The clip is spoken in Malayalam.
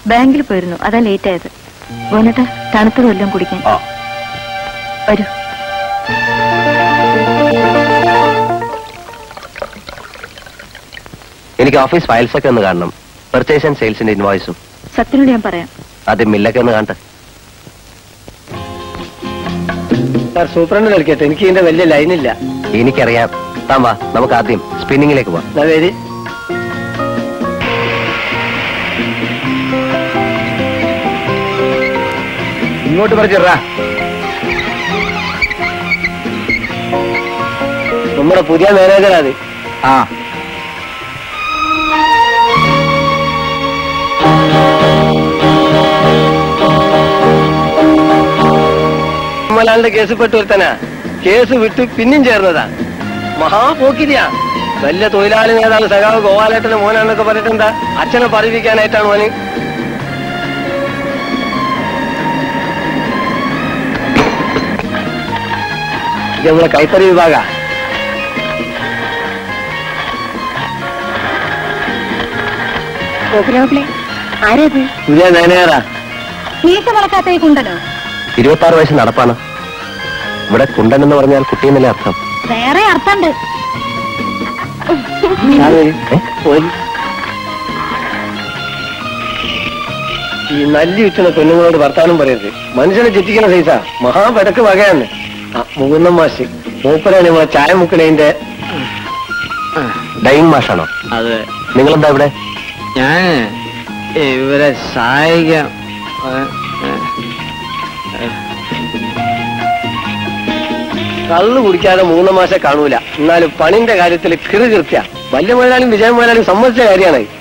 ബാങ്കിൽ പോയിരുന്നു അതാ ലേറ്റ് ആയത് വന്നിട്ട് തണുത്തത് വല്ലതും കുടിക്കാൻ ആ വരൂ എനിക്ക് ഓഫീസ് ഫയൽസ് ഒക്കെ ഒന്ന് കാണണം പർച്ചേസ് ആൻഡ് സെയിൽസിന്റെ ഇൻവോയ്സും സത്യനോട് ഞാൻ പറയാം ആദ്യം മില്ലൊക്കെ ഒന്ന് കാണട്ടെ സാർ സൂപ്രണ്ട് കളിക്കട്ടെ എനിക്ക് ഇതിന്റെ വലിയ ലൈനില്ല എനിക്കറിയാം താൻ വാ നമുക്ക് ആദ്യം സ്പിന്നിങ്ങിലേക്ക് പോവാം എന്നാ വരി ഇങ്ങോട്ട് പറിച്ചിടാ നമ്മുടെ പുതിയ മാനേജറാ അത് ആ മലാലിന്റെ കേസ് പെട്ടു ഒരുത്തനാ കേസ് വിട്ട് പിന്നും ചേർന്നതാ മഹാപോക്കിരിയാ വലിയ തൊഴിലാളി നേതാവ് സഖാവ് ഗോപാലേട്ടന്റെ മോനാന്നൊക്കെ പറഞ്ഞിട്ടെന്താ അച്ഛനെ പറയിപ്പിക്കാനായിട്ടാണ് മോന് ഇത് നമ്മളെ കൈത്തറി വിഭാഗ ആരേത് പുതിയ മാനേജറാ മീശ വളക്കാത്തേക്ക് ഉണ്ടല്ലോ ഇരുപത്തി ആറ് വയസ്സ് നടപ്പാണ് ഇവിടെ കുണ്ടൻ എന്ന് പറഞ്ഞാൽ കുട്ടി എന്നല്ലേ അർത്ഥം വേറെ അർത്ഥണ്ട് ഏ? ഒരു- ഈ നല്ലി വിറ്റുന്ന പെണ്ണുങ്ങളോട് വർത്താനം പറയരുത് മനുഷ്യനെ ചിറ്റിക്കണ സൈസാ മഹാപെടക്ക് വകയാണ് ആ മുകുന്ദം മാഷ് മൂപ്പരാണ് നമ്മളെ ചായ മുക്കണേന്റെ ഡൈൻ മാഷാണോ അതെ നിങ്ങളെന്താ ഇവിടെ ഞാൻ ഇവരെ സഹായിക്കാം കള്ളു കുടിക്കാതെ മൂന്ന് മാസം കാണൂല എന്നാലും പണിന്റെ കാര്യത്തിൽ കിറു കൃത്യ വല്യ മുതലാളിയും വിജയ മുതലാളിയും സമ്മതിച്ച കാര്യമാണ്